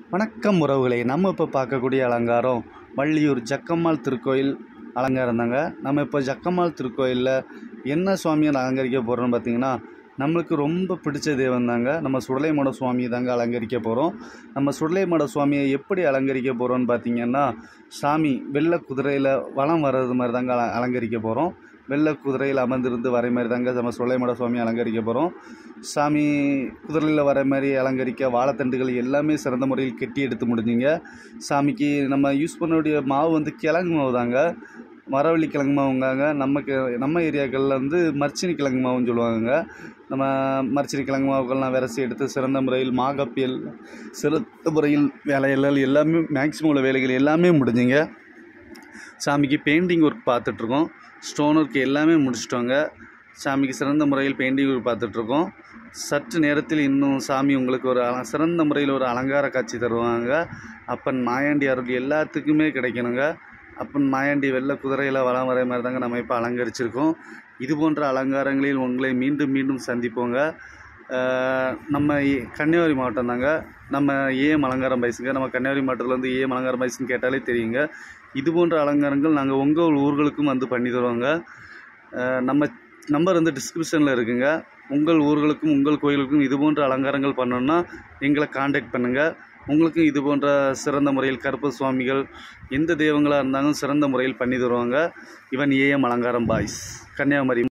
வணக்கம் உறவுகளே நம்ம இப்போ பார்க்கக்கூடிய அலங்காரம் வள்ளியூர் ஜக்கம்மாள் திருக்கோயில் அலங்காரம் தாங்க நம்ம இப்போ ஜக்கம்மாள் திருக்கோயிலில் என்ன சுவாமியை அலங்கரிக்க போகிறோம்னு பார்த்தீங்கன்னா நம்மளுக்கு ரொம்ப பிடிச்ச தெய்வம் தாங்க நம்ம சுடலைமட சுவாமியை தாங்க அலங்கரிக்க போகிறோம் நம்ம சுடலைமட சுவாமியை எப்படி அலங்கரிக்க போகிறோம்னு பார்த்தீங்கன்னா சாமி வெள்ளை குதிரையில் வலம் வர்றது மாதிரி தாங்க அல- அலங்கரிக்க போகிறோம் வெள்ளை குதிரையில் அமர்ந்திருந்து வர மாதிரி தாங்க நம்ம சுடலைமட சுவாமி அலங்கரிக்க போகிறோம் சாமி குதிரையில் வர மாதிரி அலங்கரிக்க வாழைத்தண்டுகள் எல்லாமே சிறந்த முறையில் கெட்டி எடுத்து முடிஞ்சுங்க சாமிக்கு நம்ம யூஸ் பண்ணக்கூடிய மாவு வந்து கிழங்கு மாவு தாங்க மரவள்ளி கிழங்கு மாவுங்காங்க நமக்கு நம்ம ஏரியாக்களில் வந்து மர்ச்சினி கிழங்கு மாவுன்னு சொல்லுவாங்க நம்ம மர்ச்சினி கிழங்கு மாவுக்கள்லாம் விரசி எடுத்து சிறந்த முறையில் மாகப்பியல் சிறந்த முறையில் வேலைகள் எல்லாமே மேக்ஸிமம் உள்ள வேலைகள் எல்லாமே முடிஞ்சுங்க சாமிக்கு பெயிண்டிங் ஒர்க் பார்த்துட்ருக்கோம் ஸ்டோன் ஒர்க் எல்லாமே முடிச்சிட்டோங்க சாமிக்கு சிறந்த முறையில் பெயிண்டிங் ஒர்க் பார்த்துட்ருக்கோம் சற்று நேரத்தில் இன்னும் சாமி உங்களுக்கு ஒரு அல- சிறந்த முறையில் ஒரு அலங்கார காட்சி தருவாங்க அப்பன் மாயாண்டி அருள் எல்லாத்துக்குமே கிடைக்கணுங்க அப்பன் மாயாண்டி வெள்ளை குதிரையில் வளம் வர மாதிரி தாங்க நம்ம இப்போ அலங்கரிச்சிருக்கோம் இது போன்ற அலங்காரங்களில் உங்களை மீண்டும் மீண்டும் சந்திப்போங்க அஹ் நம்ம ஏ- கன்னியாகுமரி மாவட்டம் தாங்க நம்ம ஏஎம் அலங்காரம் பைஸுங்க நம்ம கன்னியாகுமரி மாவட்டத்தில் வந்து ஏஎம் அலங்காரம் பைஸ்னு கேட்டாலே தெரியுங்க இது போன்ற அலங்காரங்கள் நாங்கள் உங்கள் ஊர்களுக்கும் வந்து பண்ணி தருவோங்க அஹ் நம்ம நம்பர் வந்து டிஸ்கிரிப்ஷனில் இருக்குங்க உங்கள் ஊர்களுக்கும் உங்கள் கோயிலுக்கும் இது போன்ற அலங்காரங்கள் பண்ணணும்னா எங்களை காண்டாக்ட் பண்ணுங்கள் உங்களுக்கும் இது போன்ற சிறந்த முறையில் கருப்பு சுவாமிகள் எந்த தெய்வங்களாக இருந்தாலும் சிறந்த முறையில் பண்ணி தருவாங்க இவன் ஏஎம் அலங்காரம் பாய்ஸ் கன்னியாகுமரி